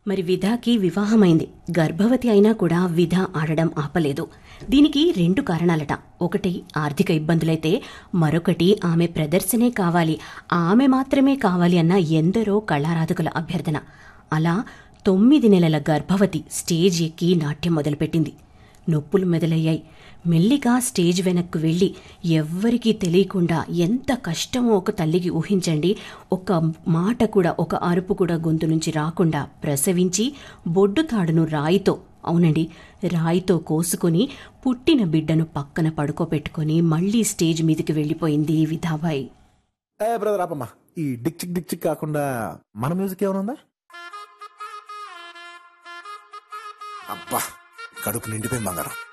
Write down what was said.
మరి విధాకి వివాహమైంది గర్భవతి అయినా కూడా విధ ఆడడం ఆపలేదు దీనికి రెండు కారణాలట ఒకటి ఆర్థిక ఇబ్బందులైతే మరొకటి ఆమె ప్రదర్శనే కావాలి ఆమె మాత్రమే కావాలి అన్న ఎందరో కళారాధకుల అభ్యర్థన అలా తొమ్మిది నెలల గర్భవతి స్టేజ్ ఎక్కి నాట్యం మొదలుపెట్టింది నొప్పులు మొదలయ్యాయి మెల్లిగా స్టేజ్ వెనక్కు వెళ్ళి ఎవ్వరికీ తెలియకుండా ఎంత కష్టమో ఒక తల్లికి ఊహించండి ఒక మాట కూడా ఒక అరుపు కూడా గొంతు నుంచి రాకుండా ప్రసవించి బొడ్డు తాడును రాయితో అవునండి రాయితో కోసుకొని పుట్టిన బిడ్డను పక్కన పడుకోబెట్టుకొని మళ్ళీ స్టేజ్ మీదకి వెళ్ళిపోయింది విధాబాయి ఏ బ్రదర్ ఆపమ్మా ఈ డిక్ చిక్ డిక్ చిక్ కాకుండా మన మ్యూజిక్ ఏమైనా ఉందా అబ్బా కడుపు నిండిపోయింది బంగారం